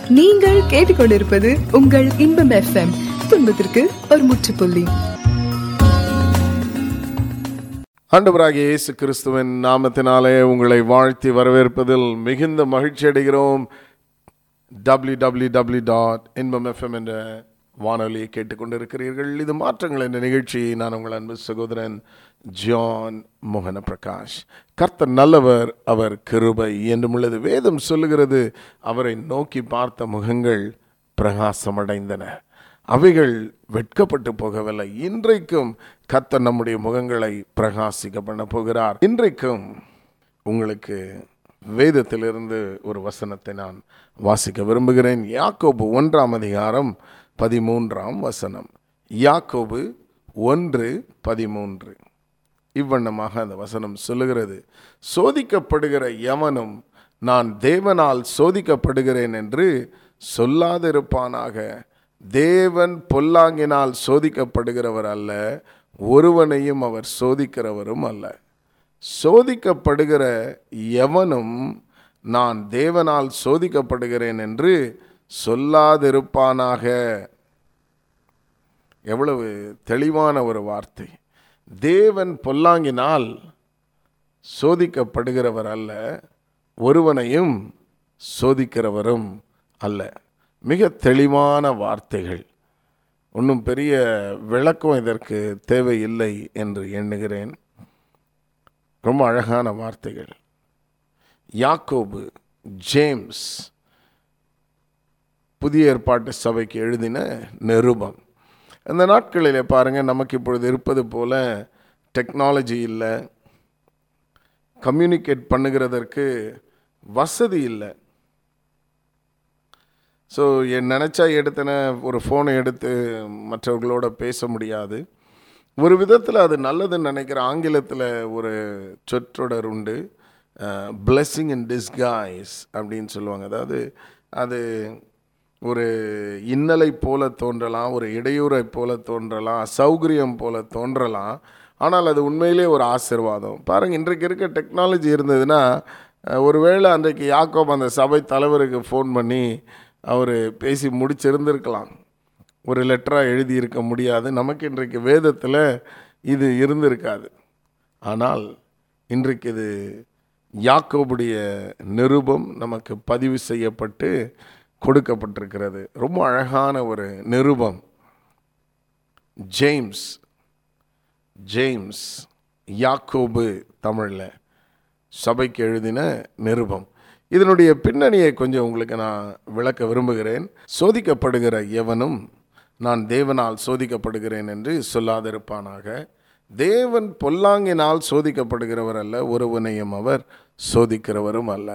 நீங்கள் கேட்டுக்கொண்டிருப்பது உங்கள் இன்பம் எஃப்எம் துன்பத்திற்கு ஒரு முற்றுப்புள்ளி ஆண்டவராகிய இயேசு கிறிஸ்துவின் நாமத்தினாலே உங்களை வாழ்த்தி வரவேற்பதில் மிகுந்த மகிழ்ச்சி அடைகிறோம் W W W dot Inbam FM என்ற வானொலியை கேட்டுக்கொண்டிருக்கிறீர்கள் இது மாற்றங்கள் என்ற நிகழ்ச்சி நான் உங்கள் அன்பு சகோதரன் ஜான் மோகன பிரகாஷ் கர்த்தர் நல்லவர் அவர் கிருபை என்றும் உள்ளது வேதம் சொல்லுகிறது அவரை நோக்கி பார்த்த முகங்கள் பிரகாசமடைந்தன அவைகள் வெட்கப்பட்டு போகவில்லை இன்றைக்கும் கர்த்தர் நம்முடைய முகங்களை பிரகாசிக்க பண்ண போகிறார் இன்றைக்கும் உங்களுக்கு வேதத்திலிருந்து ஒரு வசனத்தை நான் வாசிக்க விரும்புகிறேன் யாக்கோபு ஒன்றாம் அதிகாரம் பதிமூன்றாம் வசனம் யாக்கோபு ஒன்று பதிமூன்று இவ்வண்ணமாக அந்த வசனம் சொல்லுகிறது சோதிக்கப்படுகிற எவனும் நான் தேவனால் சோதிக்கப்படுகிறேன் என்று சொல்லாதிருப்பானாக தேவன் பொல்லாங்கினால் சோதிக்கப்படுகிறவர் அல்ல ஒருவனையும் அவர் சோதிக்கிறவரும் அல்ல சோதிக்கப்படுகிற எவனும் நான் தேவனால் சோதிக்கப்படுகிறேன் என்று சொல்லாதிருப்பானாக எவ்வளவு தெளிவான ஒரு வார்த்தை தேவன் பொல்லாங்கினால் சோதிக்கப்படுகிறவர் அல்ல ஒருவனையும் சோதிக்கிறவரும் அல்ல மிக தெளிவான வார்த்தைகள் ஒன்றும் பெரிய விளக்கம் இதற்கு தேவையில்லை என்று எண்ணுகிறேன் ரொம்ப அழகான வார்த்தைகள் யாக்கோபு ஜேம்ஸ் புதிய ஏற்பாட்டு சபைக்கு எழுதின நிருபம் அந்த நாட்களில் பாருங்கள் நமக்கு இப்பொழுது இருப்பது போல டெக்னாலஜி இல்லை கம்யூனிகேட் பண்ணுகிறதற்கு வசதி இல்லை ஸோ என் நினச்சா எடுத்தன ஒரு ஃபோனை எடுத்து மற்றவர்களோட பேச முடியாது ஒரு விதத்தில் அது நல்லதுன்னு நினைக்கிற ஆங்கிலத்தில் ஒரு சொற்றொடர் உண்டு பிளெஸ்ஸிங் இன் டிஸ்காய்ஸ் அப்படின்னு சொல்லுவாங்க அதாவது அது ஒரு இன்னலை போல தோன்றலாம் ஒரு இடையூறை போல தோன்றலாம் அசௌகரியம் போல தோன்றலாம் ஆனால் அது உண்மையிலே ஒரு ஆசிர்வாதம் பாருங்கள் இன்றைக்கு இருக்க டெக்னாலஜி இருந்ததுன்னா ஒருவேளை அன்றைக்கு யாக்கோப் அந்த சபை தலைவருக்கு ஃபோன் பண்ணி அவர் பேசி முடிச்சிருந்திருக்கலாம் ஒரு லெட்டராக எழுதியிருக்க முடியாது நமக்கு இன்றைக்கு வேதத்தில் இது இருந்திருக்காது ஆனால் இன்றைக்கு இது யாக்கோபுடைய நிருபம் நமக்கு பதிவு செய்யப்பட்டு கொடுக்கப்பட்டிருக்கிறது ரொம்ப அழகான ஒரு நிருபம் ஜேம்ஸ் ஜேம்ஸ் யாக்கோபு தமிழில் சபைக்கு எழுதின நிருபம் இதனுடைய பின்னணியை கொஞ்சம் உங்களுக்கு நான் விளக்க விரும்புகிறேன் சோதிக்கப்படுகிற எவனும் நான் தேவனால் சோதிக்கப்படுகிறேன் என்று சொல்லாதிருப்பானாக தேவன் பொல்லாங்கினால் சோதிக்கப்படுகிறவர் அல்ல ஒருவனையும் அவர் சோதிக்கிறவரும் அல்ல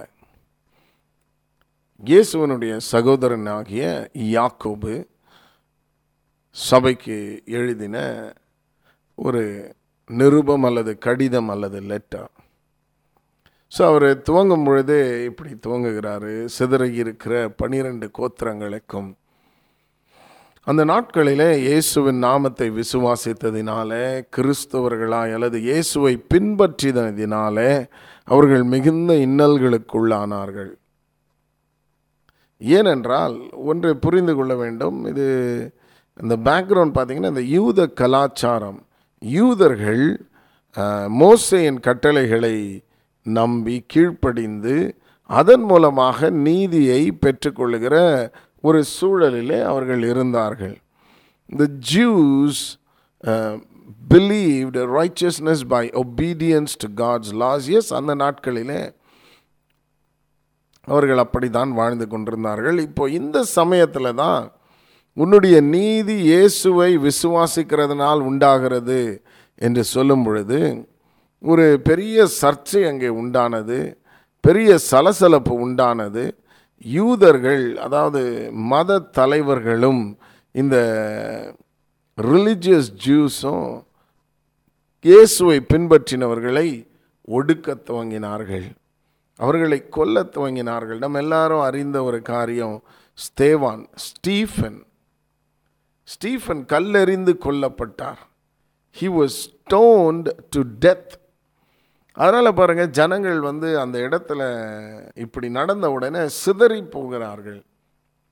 இயேசுவனுடைய சகோதரனாகிய யாக்கோபு சபைக்கு எழுதின ஒரு நிருபம் அல்லது கடிதம் அல்லது லெட்டர் ஸோ அவர் துவங்கும் பொழுதே இப்படி துவங்குகிறாரு சிதறி இருக்கிற பனிரெண்டு கோத்திரங்களுக்கும் அந்த நாட்களிலே இயேசுவின் நாமத்தை விசுவாசித்ததினாலே கிறிஸ்தவர்களாய் அல்லது இயேசுவை பின்பற்றினதினாலே அவர்கள் மிகுந்த இன்னல்களுக்குள்ளானார்கள் ஏனென்றால் ஒன்றை புரிந்து கொள்ள வேண்டும் இது இந்த பேக்ரவுண்ட் பார்த்திங்கன்னா இந்த யூத கலாச்சாரம் யூதர்கள் மோசையின் கட்டளைகளை நம்பி கீழ்ப்படிந்து அதன் மூலமாக நீதியை பெற்றுக்கொள்ளுகிற ஒரு சூழலிலே அவர்கள் இருந்தார்கள் the Jews believed righteousness by obedience to God's laws எஸ் அந்த நாட்களிலே அவர்கள் அப்படி தான் வாழ்ந்து கொண்டிருந்தார்கள் இப்போ இந்த சமயத்தில் தான் உன்னுடைய நீதி இயேசுவை விசுவாசிக்கிறதுனால் உண்டாகிறது என்று சொல்லும் பொழுது ஒரு பெரிய சர்ச்சை அங்கே உண்டானது பெரிய சலசலப்பு உண்டானது யூதர்கள் அதாவது மத தலைவர்களும் இந்த ரிலிஜியஸ் ஜூஸும் இயேசுவை பின்பற்றினவர்களை ஒடுக்க துவங்கினார்கள் அவர்களை கொல்ல துவங்கினார்கள் நம்ம எல்லாரும் அறிந்த ஒரு காரியம் ஸ்தேவான் ஸ்டீஃபன் ஸ்டீஃபன் கல்லெறிந்து கொல்லப்பட்டார் he was stoned to death அதனால் பாருங்கள் ஜனங்கள் வந்து அந்த இடத்துல இப்படி நடந்த உடனே சிதறி போகிறார்கள்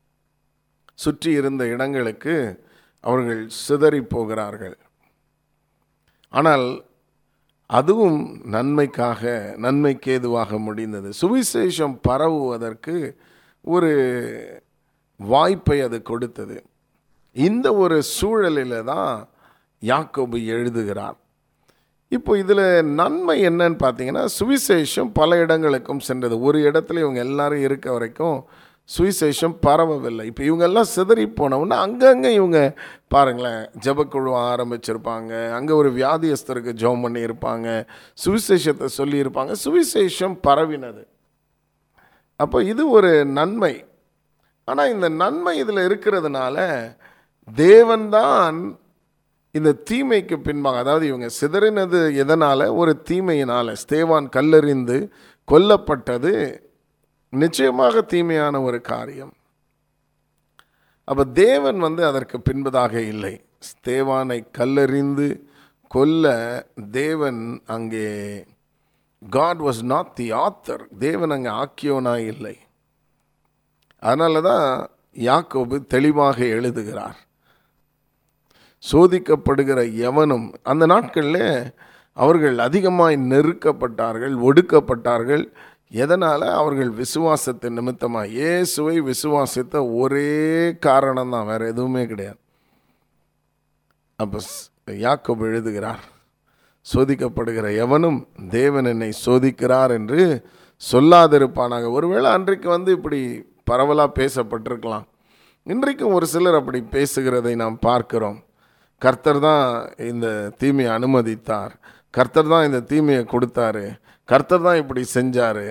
சுற்றி இருந்த இடங்களுக்கு அவர்கள் சிதறி போகிறார்கள் ஆனால் அதுவும் நன்மைக்காக நன்மைக்கு ஏதுவாக முடிந்தது சுவிசேஷம் பரவுவதற்கு ஒரு வாய்ப்பை அது கொடுத்தது இந்த ஒரு சூழலில் தான் யாக்கோபு எழுதுகிறார் இப்போ இதில் நன்மை என்னன்னு பார்த்தீங்கன்னா சுவிசேஷம் பல இடங்களுக்கும் சென்றது ஒரு இடத்துல இவங்க எல்லாரும் இருக்க வரைக்கும் சுவிசேஷம் பரவவில்லை இப்போ இவங்கெல்லாம் சிதறி போனவுடனே அங்கங்கே இவங்க பாருங்களேன் ஜபக்குழு ஆரம்பிச்சிருப்பாங்க அங்கே ஒரு வியாதியஸ்தருக்கு ஜெபம் பண்ணியிருப்பாங்க சுவிசேஷத்தை சொல்லியிருப்பாங்க சுவிசேஷம் பரவினது அப்போ இது ஒரு நன்மை ஆனால் இந்த நன்மை இதில் இருக்கிறதுனால தேவன்தான் இந்த தீமைக்கு பின்பாக அதாவது இவங்க சிதறினது எதனால் ஒரு தீமையினால் ஸ்தேவான் கல்லறிந்து கொல்லப்பட்டது நிச்சயமாக தீமையான ஒரு காரியம் அப்போ தேவன் வந்து அதற்கு பின்பதாக இல்லை ஸ்தேவானை கல்லறிந்து கொல்ல தேவன் அங்கே God was not the author தேவன் அங்கே ஆக்கியோனாய் இல்லை அதனால தான் யாக்கோபு தெளிவாக எழுதுகிறார் சோதிக்கப்படுகிற எவனும் அந்த நாட்களில் அவர்கள் அதிகமாய் நெருக்கப்பட்டார்கள் ஒடுக்கப்பட்டார்கள் எதனால் அவர்கள் விசுவாசத்தின் நிமித்தமாக இயேசுவை விசுவாசித்த ஒரே காரணம் தான் வேறு எதுவுமே கிடையாது அப்போ யாக்கோபு எழுதுகிறார் சோதிக்கப்படுகிற எவனும் தேவன் என்னை சோதிக்கிறார் என்று சொல்லாதிருப்பானாக ஒருவேளை அன்றைக்கு வந்து இப்படி பரவலாக பேசப்பட்டிருக்கலாம் இன்றைக்கும் ஒரு சிலர் அப்படி பேசுகிறதை நாம் பார்க்கிறோம் கர்த்தர் தான் இந்த தீமையை அனுமதித்தார் கர்த்தர் தான் இந்த தீமையை கொடுத்தாரு கர்த்தர் தான் இப்படி செஞ்சாரு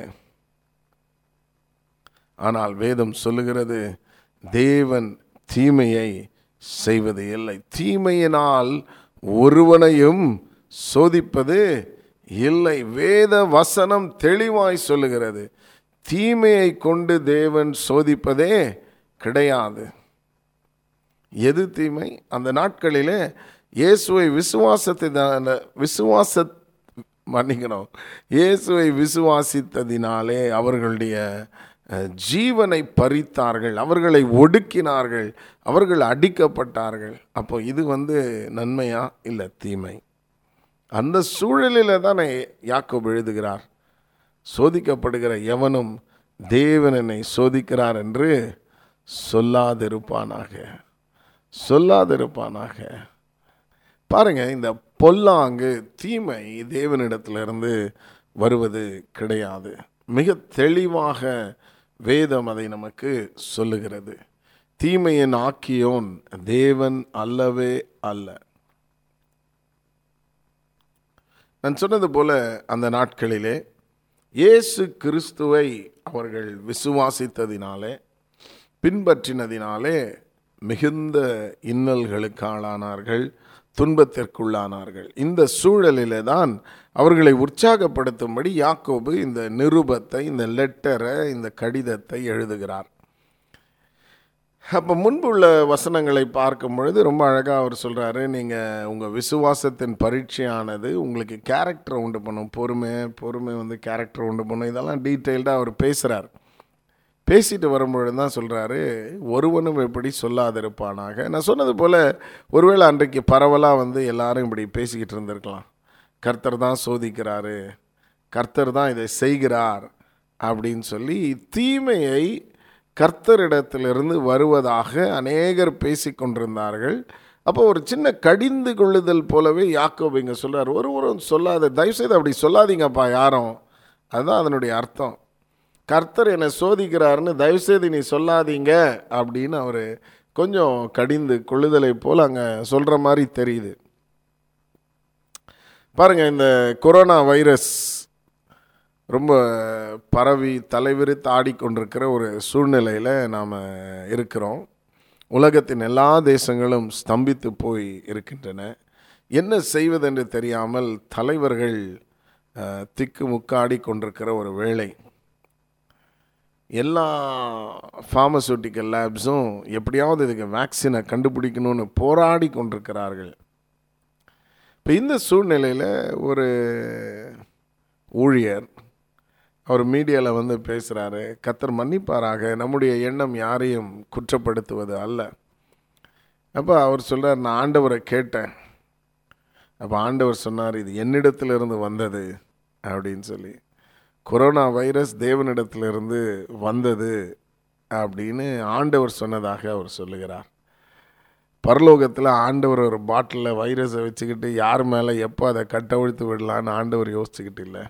ஆனால் வேதம் சொல்லுகிறது தேவன் தீமையை செய்வது இல்லை தீமையினால் ஒருவனையும் சோதிப்பது இல்லை வேத வசனம் தெளிவாய் சொல்லுகிறது தீமையை கொண்டு தேவன் சோதிப்பதே கிடையாது எது தீமை அந்த நாட்களிலே இயேசுவை விசுவாசத்தை விசுவாச மன்னிக்கணும் இயேசுவை விசுவாசித்ததினாலே அவர்களுடைய ஜீவனை பறித்தார்கள் அவர்களை ஒடுக்கினார்கள் அவர்கள் அடிக்கப்பட்டார்கள் அப்போ இது வந்து நன்மையா இல்லை தீமை அந்த சூழலில் தான் யாக்கோப் எழுதுகிறார் சோதிக்கப்படுகிற எவனும் தேவன் என்னை சோதிக்கிறார் என்று சொல்லாதிருப்பானாக சொல்லாதிருப்பானாக பாருங்க இந்த பொல்லாங்கு தீமை தேவனிடத்திலிருந்து வருவது கிடையாது மிக தெளிவாக வேதம் அதை நமக்கு சொல்லுகிறது தீமையின் ஆக்கியோன் தேவன் அல்லவே அல்ல நான் சொன்னது போல அந்த நாட்களிலே இயேசு கிறிஸ்துவை அவர்கள் விசுவாசித்ததினாலே பின்பற்றினதினாலே மிகுந்த இன்னல்களுக்கு ஆளானார்கள் துன்பத்திற்குள்ளானார்கள் இந்த சூழலிலே தான் அவர்களை உற்சாகப்படுத்தும்படி யாக்கோபு இந்த நிருபத்தை இந்த லெட்டரை இந்த கடிதத்தை எழுதுகிறார் அப்போ முன்புள்ள வசனங்களை பார்க்கும் பொழுது ரொம்ப அழகாக அவர் சொல்கிறாரு நீங்கள் உங்கள் விசுவாசத்தின் பரீட்சையானது உங்களுக்கு கேரக்டரை உண்டு பண்ணும் பொறுமை பொறுமை வந்து கேரக்டர் உண்டு பண்ணும் இதெல்லாம் டீட்டெயில்டாக அவர் பேசுகிறார் பேசிட்டு வரும்பொழுது தான் சொல்கிறாரு ஒருவனும் எப்படி சொல்லாதிருப்பானாக நான் சொன்னது போல் ஒருவேளை அன்றைக்கு பரவலாக வந்து எல்லாரும் இப்படி பேசிக்கிட்டு இருந்திருக்கலாம் கர்த்தர் தான் சோதிக்கிறாரு கர்த்தர் தான் இதை செய்கிறார் அப்படின்னு சொல்லி தீமையை கர்த்தரிடத்திலிருந்து வருவதாக அநேகர் பேசி கொண்டிருந்தார்கள் அப்போ ஒரு சின்ன கடிந்து கொள்ளுதல் போலவே யாக்கோப் இங்கே சொல்கிறார் ஒருவரும் சொல்லாத தயவுசெய்து அப்படி சொல்லாதீங்கப்பா யாரும் அதுதான் அதனுடைய அர்த்தம் கர்த்தர் என்னை சோதிக்கிறாருன்னு தயவுசெய்து நீ சொல்லாதீங்க அப்படின்னு அவர் கொஞ்சம் கடிந்து கொள்ளுதலை போல் அங்கே சொல்கிற மாதிரி தெரியுது பாருங்கள் இந்த கொரோனா வைரஸ் ரொம்ப பரவி தலைவிரித்து ஆடிக்கொண்டிருக்கிற ஒரு சூழ்நிலையில் நாம் இருக்கிறோம் உலகத்தின் எல்லா தேசங்களும் ஸ்தம்பித்து போய் இருக்கின்றன என்ன செய்வதென்று தெரியாமல் தலைவர்கள் திக்கு முக்காடி கொண்டிருக்கிற ஒரு வேளை எல்லா ஃபார்மசூட்டிக்கல் லேப்ஸும் எப்படியாவது இதுக்கு வேக்சினை கண்டுபிடிக்கணும்னு போராடி கொண்டிருக்கிறார்கள் இப்போ இந்த சூழ்நிலையில் ஒரு ஊழியர் அவர் மீடியாவில் வந்து பேசுகிறாரு கத்தர் மன்னிப்பாராக நம்முடைய எண்ணம் யாரையும் குற்றப்படுத்துவது அல்ல அப்போ அவர் சொல்கிறார் நான் ஆண்டவரை கேட்டேன் அப்போ ஆண்டவர் சொன்னார் இது என்னிடத்திலிருந்து வந்தது அப்படின்னு சொல்லி கொரோனா வைரஸ் தேவனிடத்திலிருந்து வந்தது அப்படின்னு ஆண்டவர் சொன்னதாக அவர் சொல்லுகிறார் பரலோகத்தில் ஆண்டவர் ஒரு பாட்டிலில் வைரஸை வச்சுக்கிட்டு யார் மேலே எப்போ அதை கட்டவிழ்த்து விடலான்னு ஆண்டவர் யோசிச்சுக்கிட்டு இல்லை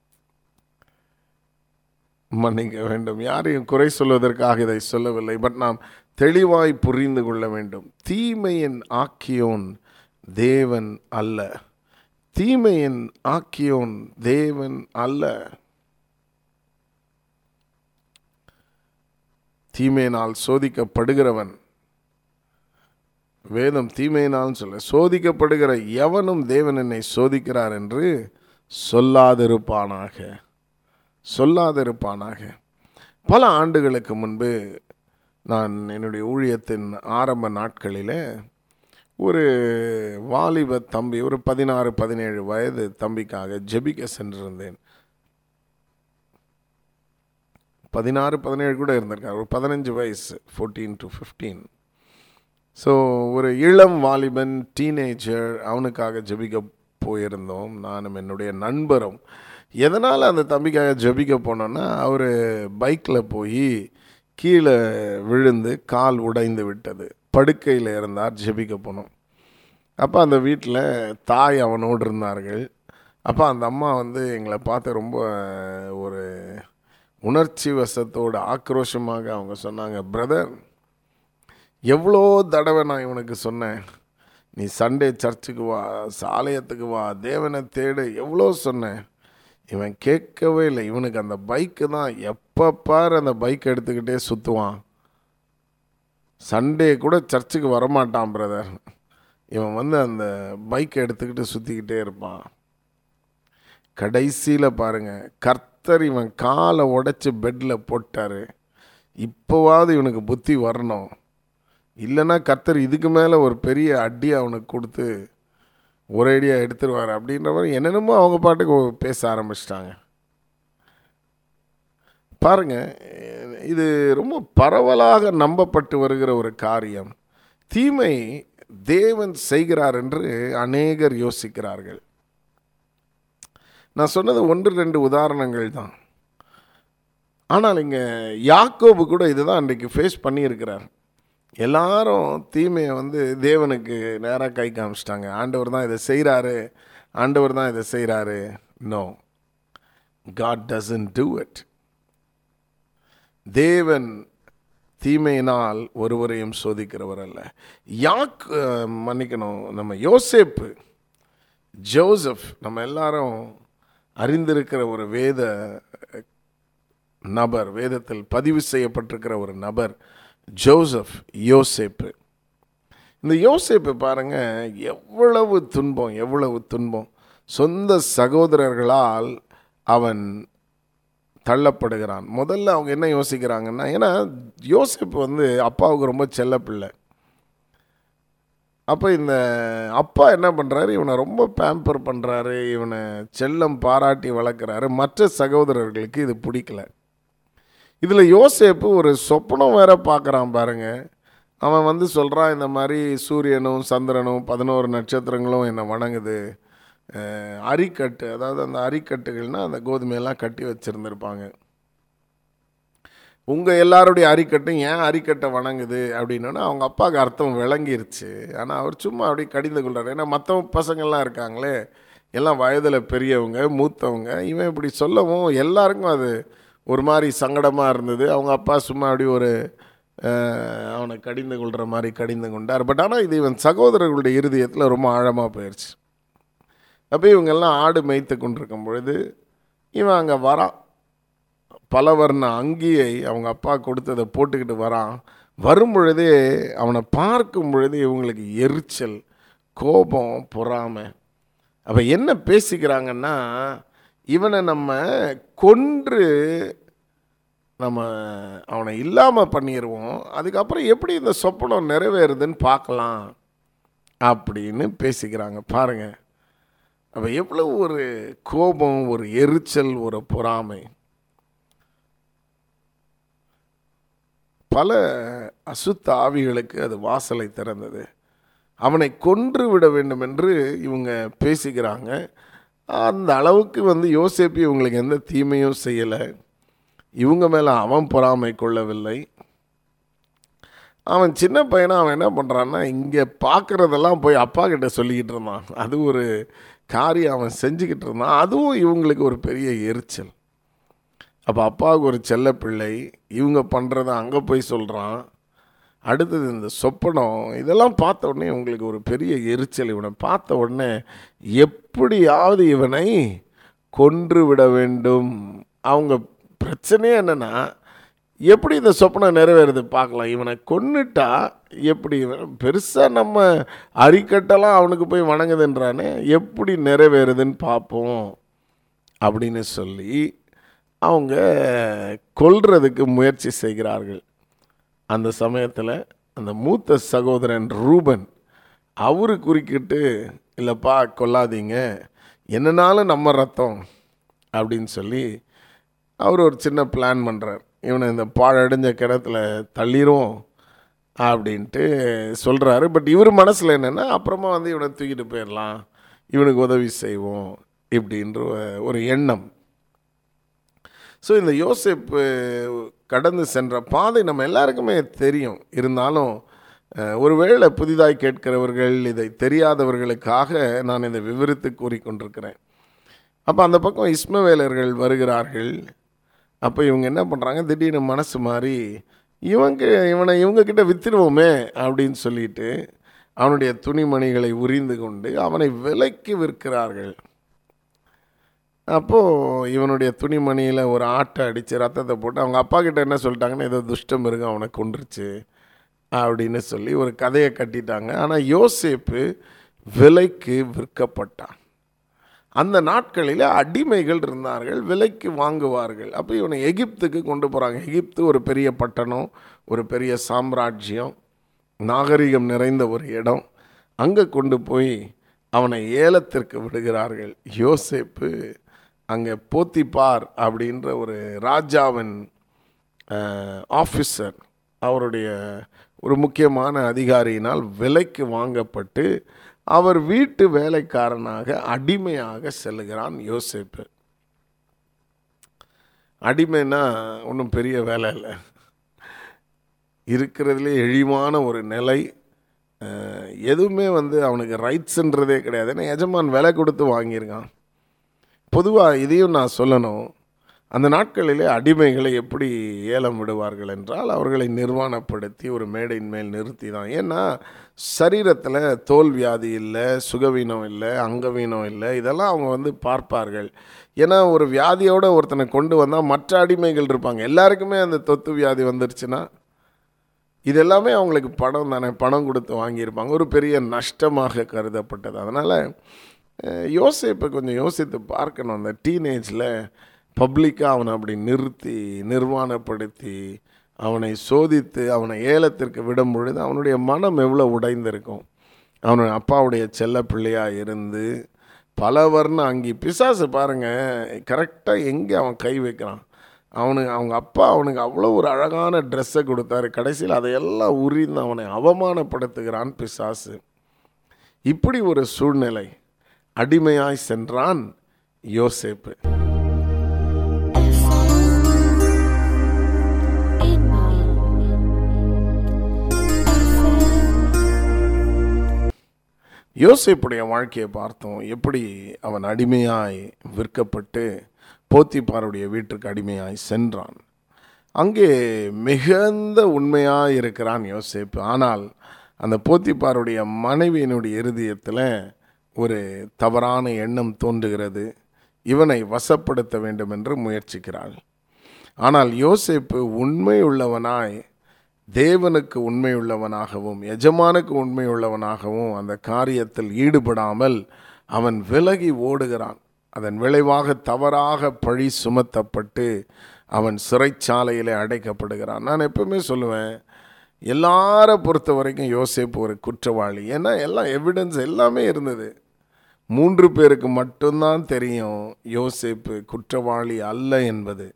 மன்னிக்க வேண்டும் யாரையும் குறை சொல்வதற்காக இதை சொல்லவில்லை பட் நாம் தெளிவாய் புரிந்து கொள்ள வேண்டும் தீமையின் ஆக்கியோன் தேவன் அல்ல தீமையின் ஆக்கியோன் தேவன் அல்ல தீமையினால் சோதிக்கப்படுகிறவன் வேதம் தீமையினால் சொல்ல சோதிக்கப்படுகிற எவனும் தேவன் என்னை சோதிக்கிறார் என்று சொல்லாதிருப்பானாக சொல்லாதிருப்பானாக பல ஆண்டுகளுக்கு முன்பு நான் என்னுடைய ஊழியத்தின் ஆரம்ப நாட்களில் ஒரு வாலிப தம்பி ஒரு பதினாறு பதினேழு வயது தம்பிக்காக ஜெபிக்க சென்றிருந்தேன் பதினாறு பதினேழு கூட இருந்திருக்கார் ஒரு பதினஞ்சு வயசு ஃபோர்டீன் டு ஃபிஃப்டீன் ஸோ ஒரு இளம் வாலிபன் டீனேஜர் அவனுக்காக ஜெபிக்க போயிருந்தோம் நானும் என்னுடைய நண்பரும் எதனால் அந்த தம்பிக்காக ஜெபிக்க போனோன்னா அவர் பைக்கில் போய் கீழே விழுந்து கால் உடைந்து விட்டது படுக்கையில் இருந்தார் ஜெபிக்க போனோம் அப்போ அந்த வீட்டில் தாய் அவனோடு இருந்தார்கள் அப்போ அந்த அம்மா வந்து எங்களை பார்த்து ரொம்ப ஒரு உணர்ச்சி வசத்தோடு ஆக்ரோஷமாக அவங்க சொன்னாங்க பிரதர் எவ்வளோ தடவை நான் இவனுக்கு சொன்னேன் நீ சண்டே சர்ச்சுக்கு வா சாலயத்துக்கு வா தேவனை தேடு எவ்வளோ சொன்னேன் இவன் கேட்கவே இல்லை இவனுக்கு அந்த பைக்கு தான் எப்போ பார் அந்த பைக் எடுத்துக்கிட்டே சுற்றுவான் சண்டே கூட சர்ச்சுக்கு வரமாட்டான் பிரதர் இவன் வந்து அந்த பைக்கை எடுத்துக்கிட்டு சுற்றிக்கிட்டே இருப்பான் கடைசியில் பாருங்க கர்த்தர் இவன் காலை உடைச்சி பெட்டில் போட்டார் இப்போவாவது இவனுக்கு புத்தி வரணும் இல்லைன்னா கர்த்தர் இதுக்கு மேலே ஒரு பெரிய அடி அவனுக்கு கொடுத்து ஒரேடியாக எடுத்துருவார் அப்படின்ற மாதிரி என்னென்னமோ அவங்க பாட்டுக்கு பேச ஆரம்பிச்சிட்டாங்க பாருங்க இது ரொம்ப பரவலாக நம்பப்பட்டு வருகிற ஒரு காரியம் தீமை தேவன் செய்கிறார் என்று அநேகர் யோசிக்கிறார்கள் நான் சொன்னது ஒன்று ரெண்டு உதாரணங்கள் தான் ஆனால் இங்கே யாக்கோபு கூட இதுதான் அன்றைக்கு ஃபேஸ் பண்ணியிருக்கிறார் எல்லாரும் தீமையை வந்து தேவனுக்கு நேராக கை காமிச்சிட்டாங்க ஆண்டவர் தான் இதை செய்கிறாரு ஆண்டவர் தான் இதை செய்கிறாரு no God doesn't do it தேவன் தீமையினால் ஒருவரையும் சோதிக்கிறவர் அல்ல யாக் மன்னிக்கணும் நம்ம யோசேப்பு ஜோசப் நம்ம எல்லாரும் அறிந்திருக்கிற ஒரு வேத நபர் வேதத்தில் பதிவு செய்யப்பட்டிருக்கிற ஒரு நபர் ஜோசப் யோசேப்பு இந்த யோசேப்பு பாருங்க எவ்வளவு துன்பம் எவ்வளவு துன்பம் சொந்த சகோதரர்களால் அவன் தள்ளப்படுகிறான் முதல்ல அவங்க என்ன யோசிக்கிறாங்கன்னா ஏன்னா யோசிப்பு வந்து அப்பாவுக்கு ரொம்ப செல்ல பிள்ளை அப்போ இந்த அப்பா என்ன பண்ணுறாரு இவனை ரொம்ப பேம்பர் பண்ணுறாரு இவனை செல்லம் பாராட்டி வளர்க்குறாரு மற்ற சகோதரர்களுக்கு இது பிடிக்கல இதில் யோசேப்பு ஒரு சொப்பனம் வேற பார்க்குறான் பாருங்க அவன் வந்து சொல்கிறான் இந்த மாதிரி சூரியனும் சந்திரனும் பதினோரு நட்சத்திரங்களும் என்னை வணங்குது அரிக்கட்டு அதாவது அந்த அரிக்கட்டுகள்னால் அந்த கோதுமையெல்லாம் கட்டி வச்சுருந்துருப்பாங்க உங்கள் எல்லாருடைய அரிக்கட்டும் ஏன் அரிக்கட்டை வணங்குது அப்படின்னா அவங்க அப்பாவுக்கு அர்த்தம் விளங்கிருச்சு ஆனால் அவர் சும்மா அப்படியே கடிந்து கொள்கிறார் ஏன்னா மற்ற பசங்கள்லாம் இருக்காங்களே எல்லாம் வயதில் பெரியவங்க மூத்தவங்க இவன் இப்படி சொல்லவும் எல்லாருக்கும் அது ஒரு மாதிரி சங்கடமாக இருந்தது அவங்க அப்பா சும்மா அப்படி ஒரு அவனை கடிந்து கொள்கிற மாதிரி கடிந்து கொண்டார் பட் ஆனால் இது இவன் சகோதரர்களுடைய இருதயத்தில் ரொம்ப ஆழமாக போயிடுச்சு அப்போ இவங்கெல்லாம் ஆடு மேய்த்து கொண்டிருக்கும் பொழுது இவன் அங்கே வரான் பலவர்ண அங்கியை அவங்க அப்பா கொடுத்ததை போட்டுக்கிட்டு வரான் வரும் பொழுதே அவனை பார்க்கும் பொழுது இவங்களுக்கு எரிச்சல் கோபம் பொறாமை அப்போ என்ன பேசிக்கிறாங்கன்னா இவனை நம்ம கொன்று நம்ம அவனை இல்லாமல் பண்ணிடுவோம் அதுக்கப்புறம் எப்படி இந்த சொப்பனம் நிறைவேறுதுன்னு பார்க்கலாம் அப்படின்னு பேசிக்கிறாங்க பாருங்கள் அப்போ எவ்வளோ ஒரு கோபம் ஒரு எரிச்சல் ஒரு பொறாமை பல அசுத்த ஆவிகளுக்கு அது வாசலை திறந்தது அவனை கொன்று விட வேண்டும் என்று இவங்க பேசிக்கிறாங்க அந்த அளவுக்கு வந்து யோசேப்பு இவங்களுக்கு எந்த தீமையும் செய்யலை இவங்க மேலே அவன் பொறாமை கொள்ளவில்லை அவன் சின்ன பையனா அவன் என்ன பண்ணுறான்னா இங்கே பார்க்குறதெல்லாம் போய் அப்பா கிட்ட சொல்லிக்கிட்டு இருந்தான் அது ஒரு காரியம் அவன் செஞ்சுக்கிட்டு இருந்தான் அதுவும் இவங்களுக்கு ஒரு பெரிய எரிச்சல் அப்போ அப்பாவுக்கு ஒரு செல்ல பிள்ளை இவங்க பண்ணுறத அங்கே போய் சொல்கிறான் அடுத்தது இந்த சொப்பனம் இதெல்லாம் பார்த்த உடனே இவங்களுக்கு ஒரு பெரிய எரிச்சல் இவனை பார்த்த உடனே எப்படியாவது இவனை கொன்று விட வேண்டும் அவங்க பிரச்சனையே என்னென்னா எப்படி இந்த சொப்பனம் நிறைவேறுது பார்க்கலாம் இவனை கொன்னுட்டா எப்படி பெருசாக நம்ம அரிக்கட்டெல்லாம் அவனுக்கு போய் வணங்குதுன்றானே எப்படி நிறைவேறுதுன்னு பார்ப்போம் அப்படின்னு சொல்லி அவங்க கொல்றதுக்கு முயற்சி செய்கிறார்கள் அந்த சமயத்தில் அந்த மூத்த சகோதரன் ரூபன் அவரு குறுக்கிட்டு இல்லைப்பா கொல்லாதீங்க என்னனாலும் நம்ம ரத்தம் அப்படின்னு சொல்லி அவர் ஒரு சின்ன பிளான் பண்ணுறார் இவனை இந்த பாழடைஞ்ச கிணத்துல தள்ளிரும் அப்படின்ட்டு சொல்கிறாரு பட் இவர் மனசில் என்னென்னா அப்புறமா வந்து இவனை தூக்கிட்டு போயிடலாம் இவனுக்கு உதவி செய்வோம் இப்படின்ற ஒரு எண்ணம் ஸோ இந்த யோசிப்பு கடந்து சென்ற பாதை நம்ம எல்லாருக்குமே தெரியும் இருந்தாலும் ஒருவேளை புதிதாய் கேட்கிறவர்கள் இதை தெரியாதவர்களுக்காக நான் இதை விவரித்து கூறிக்கொண்டிருக்கிறேன் அப்போ அந்த பக்கம் இஸ்மவேலர்கள் வருகிறார்கள் அப்போ இவங்க என்ன பண்ணுறாங்க திடீர்னு மனசு மாறி இவங்க இவனை இவங்கக்கிட்ட வித்துடுவோமே அப்படின்னு சொல்லிட்டு அவனுடைய துணிமணிகளை உரிந்து கொண்டு அவனை விலைக்கு விற்கிறார்கள் அப்போது இவனுடைய துணிமணியில் ஒரு ஆட்டை அடித்து ரத்தத்தை போட்டு அவங்க அப்பா கிட்ட என்ன சொல்லிட்டாங்கன்னா ஏதோ துஷ்டம் மிருகம் அவனை கொன்றுச்சு அப்படின்னு சொல்லி ஒரு கதையை கட்டிட்டாங்க ஆனால் யோசேப்பு விலைக்கு விற்கப்பட்டான் அந்த நாட்களில் அடிமைகள் இருந்தார்கள் விலைக்கு வாங்குவார்கள் அப்போ இவனை எகிப்துக்கு கொண்டு போகிறாங்க எகிப்து ஒரு பெரிய பட்டணம் ஒரு பெரிய சாம்ராஜ்யம் நாகரிகம் நிறைந்த ஒரு இடம் அங்கே கொண்டு போய் அவனை ஏலத்திற்கு விடுகிறார்கள் யோசேப்பு அங்கே போத்திப்பார் அப்படின்ற ஒரு ராஜாவின் ஆஃபீஸர் அவருடைய ஒரு முக்கியமான அதிகாரியினால் விலைக்கு வாங்கப்பட்டு அவர் வீட்டு வேலைக்காரனாக அடிமையாக செல்லுகிறான் யோசேப்பு அடிமைனா ஒன்றும் பெரிய வேலை இல்லை இருக்கிறதுலே எழிவான ஒரு நிலை எதுவுமே வந்து அவனுக்கு ரைட்ஸுன்றதே கிடையாது ஏன்னா எஜமான் விலை கொடுத்து வாங்கியிருக்கான் பொதுவாக இதையும் நான் சொல்லணும் அந்த நாட்களிலே அடிமைகளை எப்படி ஏலம் விடுவார்கள் என்றால் அவர்களை நிர்வாணப்படுத்தி ஒரு மேடையின் மேல் நிறுத்தி தான் ஏன்னா சரீரத்தில் தோல் வியாதி இல்லை சுகவீனம் இல்லை அங்கவீனம் இல்லை இதெல்லாம் அவங்க வந்து பார்ப்பார்கள் ஏன்னா ஒரு வியாதியோட ஒருத்தனை கொண்டு வந்தால் மற்ற அடிமைகள் இருப்பாங்க எல்லாருக்குமே அந்த தொத்து வியாதி வந்துருச்சுன்னா இது எல்லாமே அவங்களுக்கு பணம் தானே பணம் கொடுத்து வாங்கியிருப்பாங்க ஒரு பெரிய நஷ்டமாக கருதப்பட்டது அதனால் யோசிப்பை கொஞ்சம் யோசித்து பார்க்கணும் அந்த டீனேஜில் பப்ளிக்காக அவனை அப்படி நிறுத்தி நிர்வாணப்படுத்தி அவனை சோதித்து அவனை ஏலத்திற்கு விடும் பொழுது அவனுடைய மனம் எவ்வளோ உடைந்திருக்கும் அவனுடைய அப்பாவுடைய செல்ல பிள்ளையாக இருந்து பல வர்ண அங்கி பிசாசு பாருங்கள் கரெக்டாக எங்கே அவன் கை வைக்கிறான் அவனுக்கு அவங்க அப்பா அவனுக்கு அவ்வளோ ஒரு அழகான ட்ரெஸ்ஸை கொடுத்தாரு கடைசியில் அதையெல்லாம் உரிந்து அவனை அவமானப்படுத்துகிறான் பிசாசு இப்படி ஒரு சூழ்நிலை அடிமையாய் சென்றான் யோசேப்பு யோசேப்புடைய வாழ்க்கையை பார்த்தோம் எப்படி அவன் அடிமையாய் விற்கப்பட்டு போத்திப்பாருடைய வீட்டுக்கு அடிமையாய் சென்றான் அங்கே மிகுந்த உண்மையாக இருக்கிறான் யோசேப்பு ஆனால் அந்த போத்திப்பாருடைய மனைவியினுடைய இருதயத்தில் ஒரு தவறான எண்ணம் தோன்றுகிறது இவனை வசப்படுத்த வேண்டும் என்று முயற்சிக்கிறாள் ஆனால் யோசேப்பு உண்மை உள்ளவனாய் தேவனுக்கு உண்மையுள்ளவனாகவும் எஜமானுக்கு உண்மையுள்ளவனாகவும் அந்த காரியத்தில் ஈடுபடாமல் அவன் விலகி ஓடுகிறான் அதன் விளைவாக தவறாக பழி சுமத்தப்பட்டு அவன் சிறைச்சாலையில் அடைக்கப்படுகிறான் நான் எப்பவுமே சொல்லுவேன் எல்லாரை பொறுத்த வரைக்கும் யோசேப்பு ஒரு குற்றவாளி ஏன்னா எல்லாம் எவிடன்ஸ் எல்லாமே இருந்தது மூன்று பேருக்கு மட்டும்தான் தெரியும் யோசேப்பு குற்றவாளி அல்ல என்பது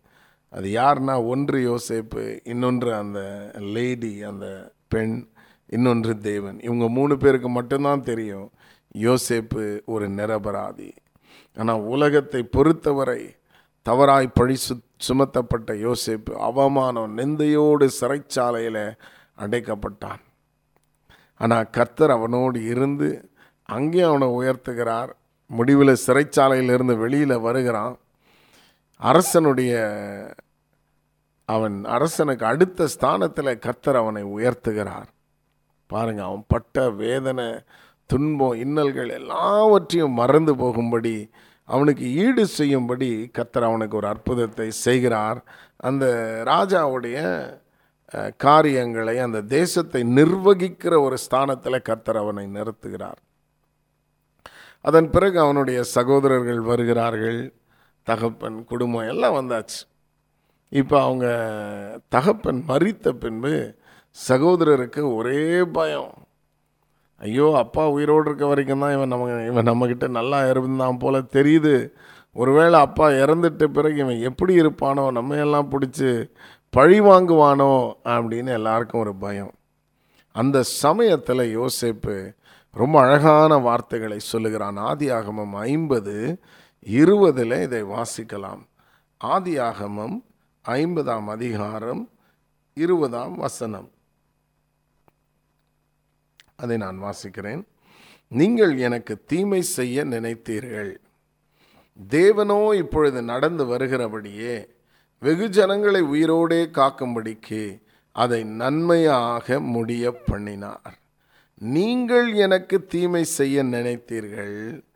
அது யாருன்னா ஒன்று யோசேப்பு இன்னொன்று அந்த லேடி அந்த பெண் இன்னொன்று தேவன் இவங்க மூணு பேருக்கு மட்டும்தான் தெரியும் யோசேப்பு ஒரு நிரபராதி ஆனால் உலகத்தை பொறுத்தவரை தவறாய் பழி சு சுமத்தப்பட்ட யோசேப்பு அவமானம் நிந்தையோடு சிறைச்சாலையில் அடைக்கப்பட்டான் ஆனால் கர்த்தர் அவனோடு இருந்து அங்கேயும் அவனை உயர்த்துகிறார் முடிவில் சிறைச்சாலையிலிருந்து வெளியில் வருகிறான் அரசனுடைய அவன் அரசனுக்கு அடுத்த ஸ்தானத்தில் கர்த்தர் அவனை உயர்த்துகிறார் பாருங்க அவன் பட்ட வேதனை துன்பம் இன்னல்கள் எல்லாவற்றையும் மறந்து போகும்படி அவனுக்கு ஈடு செய்யும்படி கர்த்தர் அவனுக்கு ஒரு அற்புதத்தை செய்கிறார் அந்த ராஜாவுடைய அஹ், காரியங்களை அந்த தேசத்தை நிர்வகிக்கிற ஒரு ஸ்தானத்தில் கர்த்தர் அவனை நிறுத்துகிறார் அதன் பிறகு அவனுடைய சகோதரர்கள் வருகிறார்கள் தகப்பன் குடும்பம் எல்லாம் வந்தாச்சு இப்போ அவங்க தகப்பன் மறித்த பின்பு சகோதரருக்கு ஒரே பயம் ஐயோ அப்பா உயிரோடு இருக்க வரைக்கும் தான் இவன் நம்ம இவன் நம்மக்கிட்ட நல்லா இருந்தான் போல தெரியுது ஒருவேளை அப்பா இறந்துட்ட பிறகு இவன் எப்படி இருப்பானோ நம்ம எல்லாம் பிடிச்சி பழி வாங்குவானோ அப்படின்னு எல்லாருக்கும் ஒரு பயம் அந்த சமயத்தில் யோசேப்பு ரொம்ப அழகான வார்த்தைகளை சொல்லுகிறான் ஆதியாகமம் ஐம்பது இருபதில் இதை வாசிக்கலாம் ஆதியாகமம் ஐம்பதாம் அதிகாரம் இருபதாம் வசனம் அதை நான் வாசிக்கிறேன் நீங்கள் எனக்கு தீமை செய்ய நினைத்தீர்கள் தேவனோ இப்பொழுது நடந்து வருகிறபடியே வெகு ஜனங்களை உயிரோடே காக்கும்படிக்கு அதை நன்மையாக முடிய பண்ணினார் நீங்கள் எனக்கு தீமை செய்ய நினைத்தீர்கள்